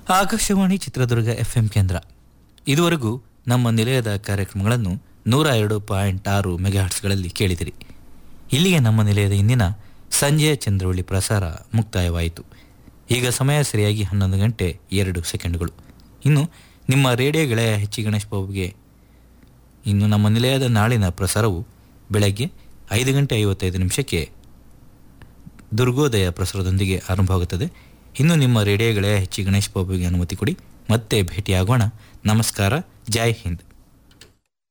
Akashvani Chitradurga FM ಕೇಂದ್ರ ಇದುವರೆಗೂ ನಮ್ಮ ನಿಲಯದ ಕಾರ್ಯಕ್ರಮಗಳನ್ನು ನೂರ ಎರಡು ಪಾಯಿಂಟ್ ಆರು ಮೆಗಾಹರ್ಟ್ಸ್ಗಳಲ್ಲಿ ಕೇಳಿದಿರಿ ಇಲ್ಲಿಗೆ ನಮ್ಮ ನಿಲಯದ ಇಂದಿನ ಸಂಜೆಯ ಚಂದ್ರವಳ್ಳಿ ಪ್ರಸಾರ ಮುಕ್ತಾಯವಾಯಿತು ಈಗ ಸಮಯ ಸರಿಯಾಗಿ ಹನ್ನೊಂದು ಗಂಟೆ ಎರಡು ಸೆಕೆಂಡ್ಗಳು ಇನ್ನು ನಿಮ್ಮ ರೇಡಿಯೋ ಗೆಳೆಯ ಹೆಚ್ಚಿ ಗಣೇಶ್ ಬಾಬುಗೆ ಇನ್ನು ನಮ್ಮ ನಿಲಯದ ನಾಳಿನ ಪ್ರಸಾರವು ಬೆಳಗ್ಗೆ ಐದು ಗಂಟೆ ಐವತ್ತೈದು ನಿಮಿಷಕ್ಕೆ ದುರ್ಗೋದಯ ಪ್ರಸಾರದೊಂದಿಗೆ ಆರಂಭವಾಗುತ್ತದೆ ಇನ್ನು ನಿಮ್ಮ ರೇಡಿಯೋ ಗೆಳೆಯ ಹೆಚ್ಚಿ ಗಣೇಶ್ ಬಾಬುಗೆ ಅನುಮತಿ ಕೊಡಿ ಮತ್ತೆ ಭೇಟಿಯಾಗೋಣ ನಮಸ್ಕಾರ ಜೈ ಹಿಂದ್